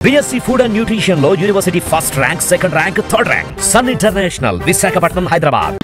BSc food and nutrition లో university first rank second rank third rank sun international Visakhapatnam Hyderabad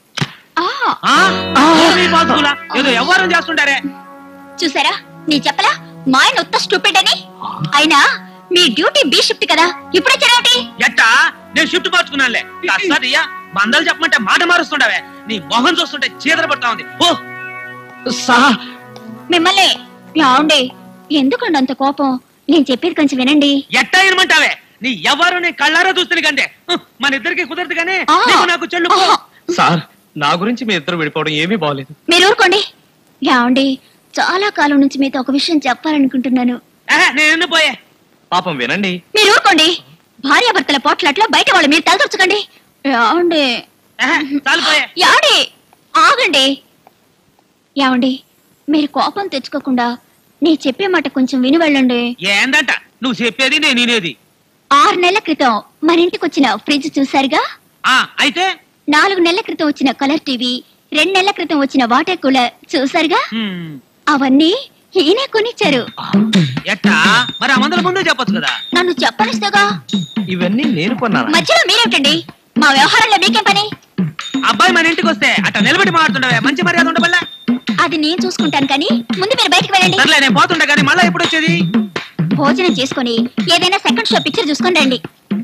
ఏమీ బాధులా? ఏదో వ్యవహారం చేస్తుంటారే చూసారా నీ చెప్పలా మా ఆయన ఉత్త స్టూపిడ్ అని అయినా మీ డ్యూటీ బి షిఫ్ట్ కదా ఇప్పుడే చదవటి ఎట్టా నేను షిఫ్ట్ మార్చుకున్నానులే అయ్యా మందలు చెప్పమంటే మాట మారుస్తుండవే నీ మొహం చూస్తుంటే చీదర పడతా ఉంది ఓ సా మిమ్మల్ని లాండి ఎందుకండి అంత కోపం నేను చెప్పేది కొంచెం వినండి ఎట్టా ఏమంటావే నీ ఎవరు నీ కళ్ళారా చూస్తుంది కంటే హ్, మన ఇద్దరికి కుదరదు కానీ ఆ. నీకు నాకు చెల్లు పో. ఆహా. సార్ నా గురించి మీ ఇద్దరు విడిపోవడం ఏమీ బాగలేదు మీరు ఊరుకోండి లాండి చాలా కాలం నుంచి మీతో ఒక విషయం చెప్పాలనుకుంటున్నాను ఆహా, నేను ఎన్ని పోయే పాపం వినండి మీరు ఊరుకోండి భార్యాభర్తల పోట్లాట్లో బయట వాళ్ళు మీరు తలదొచ్చకండి యాండి ఆహా, చాలు పోయే యాండి ఆగండి యాండి మీరు కోపం తెచ్చుకోకుండా నీ చెప్పే మాట కొంచెం విని వెళ్ళండి ఏందంట నువ్వు చెప్పేది నేను వినేది ఆరు నెలల క్రితం మన ఇంటికి వచ్చిన ఫ్రిడ్జ్ చూసారుగా ఆ అయితే నాలుగు నెలల క్రితం వచ్చిన కలర్ టీవీ రెండు నెలల క్రితం వచ్చిన వాటర్ కూలర్ చూసారుగా హ్మ్, అవన్నీ ఈయనే కొనిచ్చారు ఎట్టా మరి ఆ మందల ముందే చెప్పొచ్చు కదా నన్ను చెప్పనిస్తేగా ఇవన్నీ నేను కొన్నాను మధ్యలో మీరేమిటండి మా వ్యవహారంలో మీకేం పని అబ్బాయి మన ఇంటికి వస్తే అట్ట నిలబడి మాడుతుండవే మంచి మర్యాద ఉండబల్లా అది నేను చూసుకుంటాను కానీ ముందు మీరు బయటికి వెళ్ళండి సర్లే నేను పోతుండే కానీ మళ్ళా ఎప్పుడు వచ్చేది భోజనం చేసుకొని ఏదైనా సెకండ్ షో పిక్చర్ చూసుకొని రండి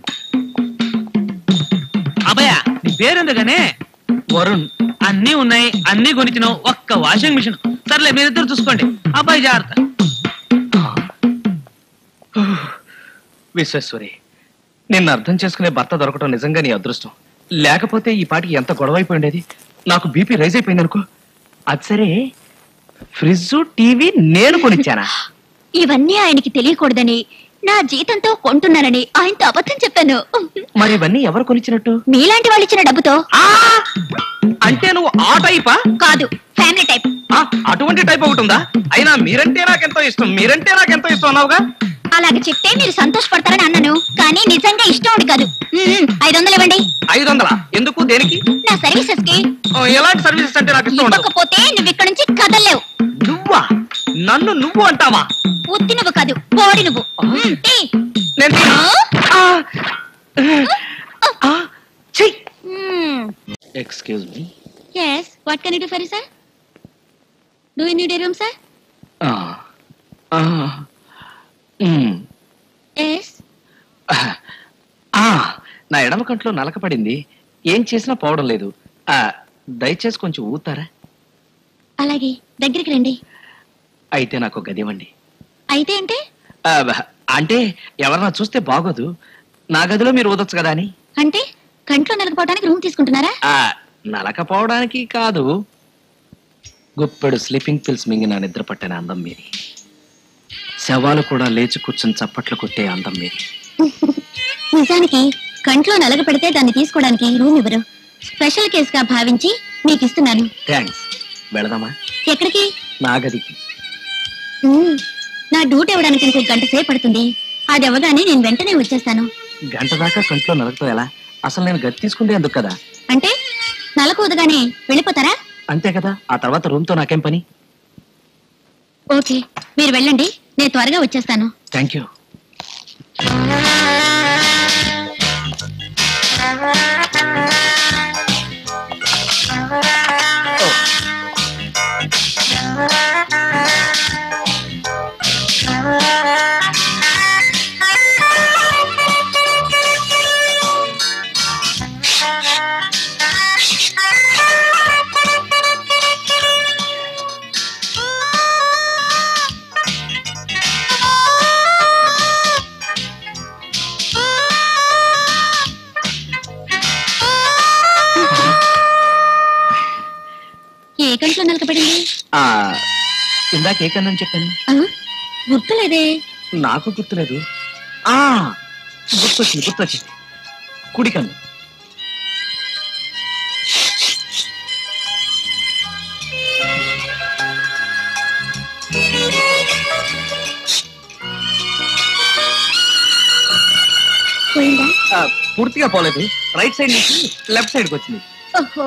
అబ్బాయ నీ పేరెందుకనే వరుణ్ అన్ని ఉన్నాయి అన్ని కొనిచ్చినావు ఒక్క వాషింగ్ మిషన్ సర్లే మీరిద్దరు చూసుకోండి అబ్బాయి జాగ్రత్త విశ్వేశ్వరి నిన్ను అర్థం చేసుకునే భర్త దొరకటం నిజంగా నీ అదృష్టం లేకపోతే ఈ పాటికి ఎంత గొడవ అయిపోయి ఉండేది నాకు బీపీ రైజ్ అయిపోయింది అనుకో అది సరే ఫ్రిడ్జ్ టీవీ నేను కొనిచ్చానా ఇవన్నీ ఆయనకి తెలియకూడదని నా జీతంతో కొంటున్నానని ఆయనతో అబద్ధం చెప్పాను మరి ఇవన్నీ ఎవరు కొనిచ్చినట్టు మీలాంటి వాళ్ళు ఇచ్చిన డబ్బుతో ఆ! అంటే నువ్వు ఆ టైపా కాదు ఫ్యామిలీ టైప్ ఆ, అటువంటి టైప్ ఒకటి ఉందా అయినా మీరంటే నాకెంతో ఇష్టం మీరంటే నాకెంతో ఇష్టం అన్నావుగా అలాగ చెప్తే మీరు సంతోషపడతారని అన్నాను కానీ నిజంగా ఇష్టం ఉంది కాదు మ్మ్, ఐదు వందలు ఇవ్వండి ఐదు వందల ఎందుకు దేనికి నా సర్వీసెస్ కి ఆ, ఎలాంటి సర్వీసెస్ అంటే నాకు ఇష్టం ఉండదు ఇవ్వకపోతే నువ్వు ఇక్కడ నుంచి కదలలేవు నువ్వా నన్ను నువ్వు అంటావా ఉత్తి నువ్వు కాదు పోడి నువ్వు మ్మ్, తీ. నేను ఆ? చెయ్యి మ్మ్. Excuse me Yes, what can I do for you, sir? Do you need a room, sir? Yes. నా ఎడమ కంట్లో నలక పడింది ఏం చేసినా పోవడం లేదు ఆ, దయచేసి కొంచెం ఊతారా అలాగే దగ్గరికి రండి అయితే నాకు ఒక గది ఇవ్వండి అయితే అంటే ఆ, అంటే ఎవరన్నా చూస్తే బాగోదు నా గదిలో మీరు ఊదొచ్చు కదా అని అంటే కంట్లో నలకపోవడానికి రూమ్ తీసుకుంటున్నారా ఆ, నలకపోవడానికి కాదు గుప్పెడు స్లీపింగ్ పిల్స్ మింగిన నిద్ర పట్టిన అందం మీది శవాలు కూడా లేచి కూర్చుని చప్పట్లు కొట్టే అందం మీది నిజానికి కంట్లో నలగ పెడితే దాన్ని తీసుకోవడానికి రూమ్ ఇవ్వరు స్పెషల్ కేసుగా భావించి మీకు ఇస్తున్నాను థ్యాంక్స్ వెళదామా ఎక్కడికి నా గదికి మ్మ్. నా డ్యూటీ ఇవ్వడానికి ఇంకో గంట సేపు పడుతుంది అది అవ్వగానే నేను వెంటనే వచ్చేస్తాను గంట దాకా కంట్లో నలకతో ఎలా అసలు నేను గది తీసుకుంటే ఎందుకు కదా అంటే నలకూదగానే వెళ్ళిపోతారా అంతే కదా ఆ తర్వాత రూమ్ తో నాకేం పని ఓకే మీరు వెళ్ళండి నేను త్వరగా వచ్చేస్తాను థ్యాంక్ యూ ఏ కంట్లో నలకపడింది ఆ, ఇందాక ఏ కన్నా చెప్పాను ఆ, గుర్తులేదే నాకు గుర్తులేదు ఆ గుర్తొచ్చింది గుర్తొచ్చింది కుడి కన్ను పోయిందా ఆ, పూర్తిగా పోలేదు రైట్ సైడ్ నుంచి లెఫ్ట్ సైడ్కి వచ్చింది ఓహో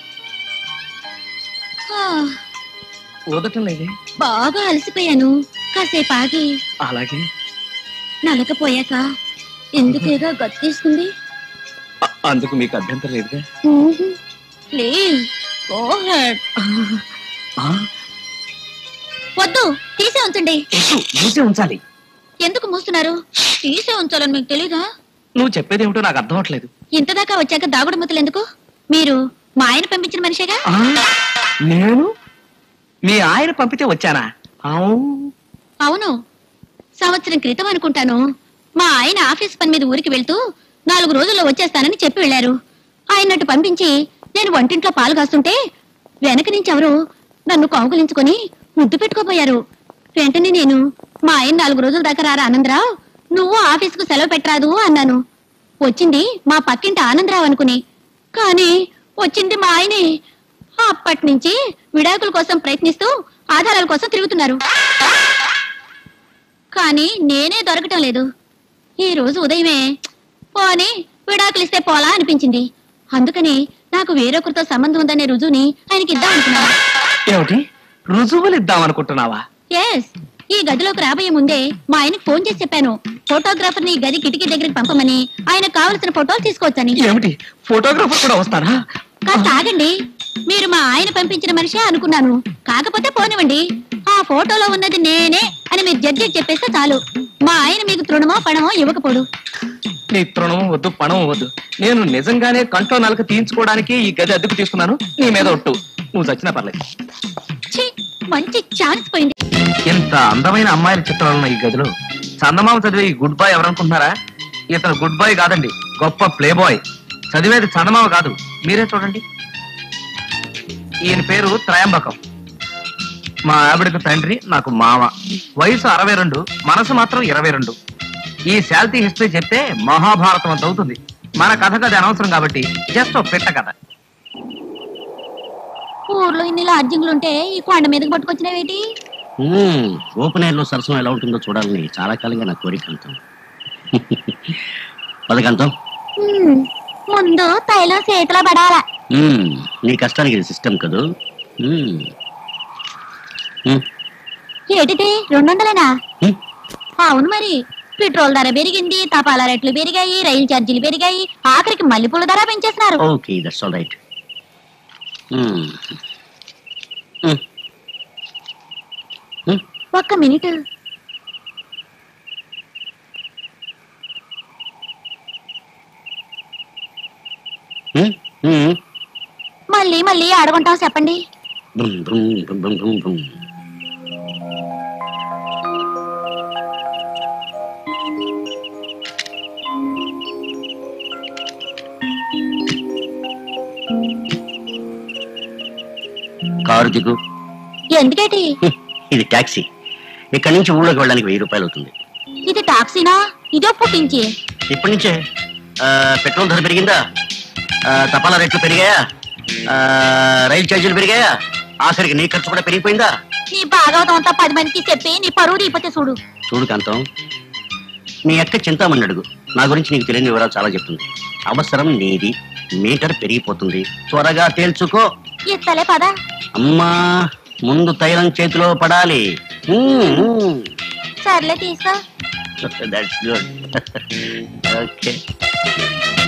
ఆ, ఊదటం లేదే బాగా అలసిపోయాను కాసేపు ఆగి అలాగే నలకపోయాక ఎందుకేగా గతి తీసుకుంది అ- అందుకు మీకు అభ్యంతరం లేదుగా ప్లీజ్ గో హెడ్ ఆ, వద్దు తీసే ఉంచండి వద్దు, మూసే ఉంచాలి ఎందుకు మూస్తున్నారు తీసే ఉంచాలని మీకు తెలీదా నువ్వు చెప్పేది ఏమిటో నాకు అర్థం అవట్లేదు ఇంత దాకా వచ్చాక దాగుడు ముద్దలు ఎందుకు మీరు మా ఆయన పంపించిన మనిషిగా ఆ, నేను మీ ఆయన పంపితే వచ్చానా అవు అవును సంవత్సరం క్రితం అనుకుంటాను మా ఆయన ఆఫీస్ పని మీద ఊరికి వెళ్తూ నాలుగు రోజుల్లో వచ్చేస్తానని చెప్పి వెళ్లారు ఆయన్నట్టు పంపించి నేను వంటింట్లో పాలు కాస్తుంటే వెనక నుంచి ఎవరు నన్ను కౌగులించుకొని ముద్దు పెట్టుకోపోయారు వెంటనే నేను మా ఆయన నాలుగు రోజుల దాకా రారా ఆనందరావు నువ్వు ఆఫీస్కు సెలవు పెట్టరాదు అన్నాను వచ్చింది మా పక్కింటి ఆనందరావు అనుకుని కానీ వచ్చింది మా ఆయనే అప్పటి నుంచి విడాకుల కోసం ప్రయత్నిస్తూ ఆధారాల కోసం తిరుగుతున్నారు కానీ నేనే దొరకటం లేదు ఈ రోజు ఉదయమే పోనీ విడాకులు ఇస్తే పోలా అనిపించింది అందుకని నాకు వేరొకరితో సంబంధం ఉందనే రుజువుని ఆయనకి ఇద్దాం అనుకున్నాను ఏమిటి రుజువులు ఇద్దాం అనుకుంటున్నావా ఎస్ ఈ గదిలోకి రాబోయే ముందే మా ఆయనకు ఫోన్ చేసి చెప్పాను ఫోటోగ్రాఫర్ ని గది కిటికీ దగ్గరికి పంపమని ఆయనకు కావలసిన ఫోటోలు తీసుకోవచ్చని ఏమిటి ఫోటోగ్రాఫర్ కూడా వస్తారా కాస్త ఆగండి మీరు మా ఆయన పంపించిన మనిషే అనుకున్నాను కాకపోతే పోనివ్వండి ఆ ఫోటోలో ఉన్నది నేనే అని మీరు జడ్జి చెప్పేస్తే చాలు మా ఆయన మీకు తృణమో పణమో ఇవ్వకపోడు నీ తృణం వద్దు పణం వద్దు నేను నిజంగానే కంట్లో నలక తీయించుకోవడానికి ఈ గది అద్దెకు తీసుకున్నాను నీ మీద ఒట్టు నువ్వు చచ్చినా పర్లేదు ఛీ, మంచి ఛాన్స్ పోయింది ఇంత అందమైన అమ్మాయిల చిత్రాలు ఉన్న ఈ గదిలో చందమామ చదివే ఈ గుడ్ బాయ్ ఎవరనుకుంటున్నారా ఇతను గుడ్ బాయ్ కాదండి గొప్ప ప్లే బాయ్ చదివేది చందమామ కాదు మీరే చూడండి ఈయన పేరు త్రయంబకం మా ఆవిడకు తండ్రి నాకు మామ వయసు అరవై రెండు మనసు మాత్రం ఇరవై రెండు ఈ శాల్తీ హిస్టరీ చెప్తే మహాభారతం అంత అవుతుంది మన కథకు అది అనవసరం కాబట్టి జస్ట్ ఒక పెట్ట కథ ఊర్లో ఇన్ని లాడ్జింగ్లుంటే ఈ కొండ మీదకి పట్టుకొచ్చినవేటి ఓపెన్ ఎయిర్ లో సరసం ఎలా ఉంటుందో చూడాలని చాలా కాలంగా నా కోరిక అంతం పదకంతం హ్మ్, ముందు తైలం చేతిలో పడాలా మ్మ్, నీ కష్టానికి ఇది సిస్టమ్ కదూ మ్మ్. మ్మ్, ఏటిది రెండు వందలేనా మ్మ్. అవును మరి పెట్రోల్ ధర పెరిగింది తపాలా రేట్లు పెరిగాయి రైలు ఛార్జీలు పెరిగాయి ఆఖరికి మల్లెపూల ధర పెంచేస్తున్నారు ఓకే దట్స్ ఆల్ రైట్ మ్మ్. మ్మ్. మ్మ్. ఒక్క మినిట్ మ్మ్. మ్మ్. మళ్ళీ మళ్ళీ ఆడుకుంటాం చెప్పండి బుమ్, బుమ్, బుమ్, బుమ్, బుమ్, బుమ్. కారు దిగు ఎందుకేటి హ్మ్, ఇది ట్యాక్సీ ఇక్కడి నుంచి ఊళ్ళోకి వెళ్ళడానికి వెయ్యి రూపాయలు అవుతుంది ఇది టాక్సీనా ఇదో పుట్టించి ఇప్పటి నుంచే ఆ, పెట్రోల్ ధర పెరిగిందా ఆ, తపాలా రేట్లు పెరిగాయా ఆ, రైలు ఛార్జీలు పెరిగాయా ఆఖరికి నీ ఖర్చు కూడా పెరిగిపోయిందా నీ భాగవతం అంతా పది మందికి చెప్పి నీ పరువు తీపోతే చూడు చూడు కాంతం నీ అక్క చింతామణి అడుగు నా గురించి నీకు తెలియని వివరాలు చాలా చెప్తుంది అవసరం నీది మీటర్ పెరిగిపోతుంది త్వరగా తేల్చుకో ఇస్తలే పదా అమ్మా ముందు తైలం చేతిలో పడాలి సర్లే తీసుకో దట్స్ గుడ్ ఓకే